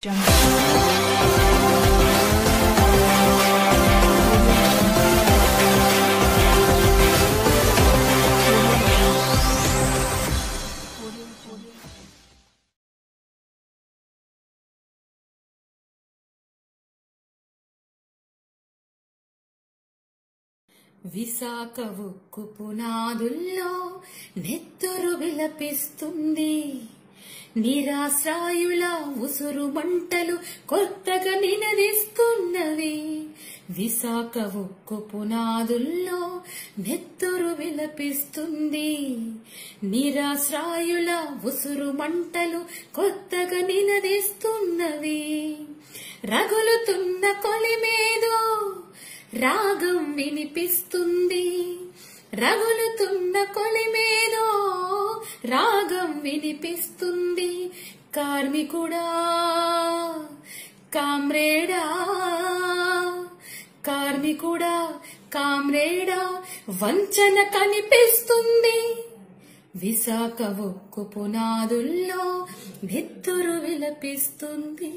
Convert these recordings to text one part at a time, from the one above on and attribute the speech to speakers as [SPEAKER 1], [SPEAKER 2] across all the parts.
[SPEAKER 1] విశాఖ ఉక్కు పునాదుల్లో నెత్తురు విలపిస్తుంది నిరాశ్రాయుల ఉసురు మంటలు కొత్తగా నినదిస్తున్నవి విశాఖ ఉక్కు పునాదుల్లో నెత్తురు విలపిస్తుంది నిరాశ్రాయుల ఉసురు మంటలు కొత్తగా నినదిస్తున్నవి రగులుతున్న కొలిమేదో రాగం వినిపిస్తుంది రగులుతున్న కొలిమేదో రాగం వినిపిస్తుంది కార్మికుడా కామ్రేడా కార్మికుడా కామ్రేడా వంచన కనిపిస్తుంది విశాఖ ఉక్కు పునాదుల్లో నెత్తురు విలపిస్తుంది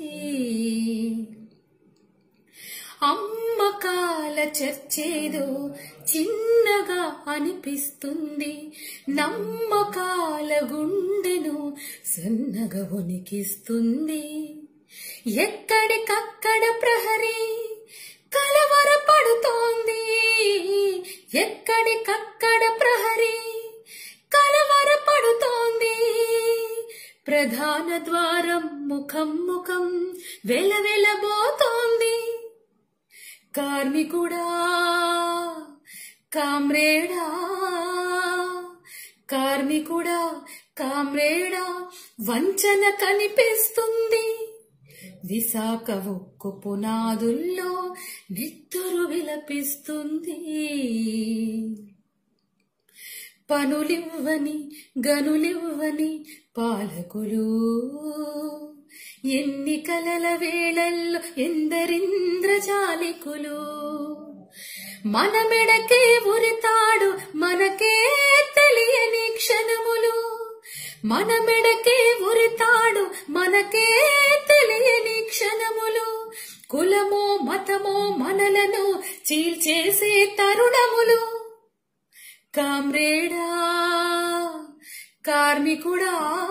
[SPEAKER 1] అమ్మకాల చర్చేదో చిన్నగా అనిపిస్తుంది నమ్మకాల గుండెను సన్నగా వణికిస్తుంది ఎక్కడికక్కడ ప్రహరీ కలవరపడుతోంది ఎక్కడికక్కడ ప్రహరీ కలవరపడుతోంది ప్రధాన ద్వారం ముఖం ముఖం వెలవెలబోతోంది కార్మికుడా కామ్రేడా కార్మికుడా కామ్రేడా వంచన కనిపిస్తుంది విశాఖ ఉక్కు పునాదుల్లో నెత్తురు విలపిస్తుంది పనులివ్వని గనులివ్వని పాలకులు ఎన్నికలల వేళల్లో ఎందరింద్రజాలికులు మన మెడకే ఉరితాడు మనకే తెలియని క్షణములు మన మెడకే ఉరితాడు మనకే తెలియని క్షణములు కులమో మతమో మనలను చీల్చేసే తరుణములు కామ్రేడా కార్మికుడా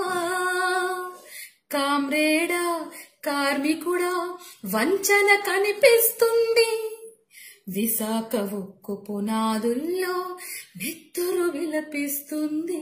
[SPEAKER 1] కామ్రేడా కార్మికుడా వంచన కనిపిస్తుంది విశాఖ ఉక్కు పునాదుల్లో నెత్తురు విలపిస్తుంది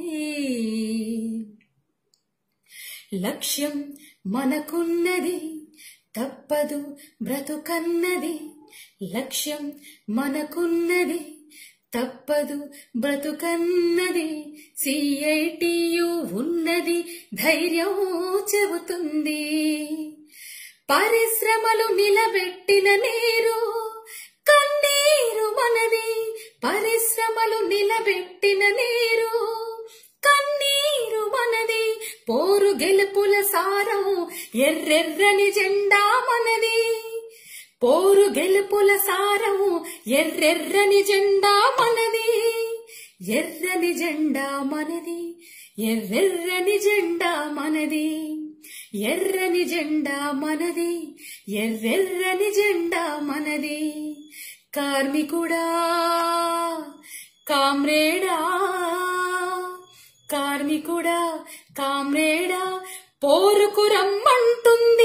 [SPEAKER 1] లక్ష్యం మనకున్నది తప్పదు బ్రతుకన్నది లక్ష్యం మనకున్నది తప్పదు బ్రతుకన్నది సిఐటియు ఉన్నది ధైర్యం చెబుతుంది పరిశ్రమలు నిలబెట్టిన నీరు కన్నీరు మనది పరిశ్రమలు నిలబెట్టిన నీరు కన్నీరు మనది పోరు గెలుపుల సారం ఎర్రెర్రని జెండా మనది పోరు గెలుపుల సారం ఎర్రెర్రని జెండా మనది ఎర్రని జెండా మనది ఎర్రెర్రని జెండా మనది ఎర్రని జెండా మనది ఎర్రెర్రని జెండా మనది కార్మికుడా కామ్రేడా కార్మికుడా కామ్రేడా పోరుకు రమ్మంటుంది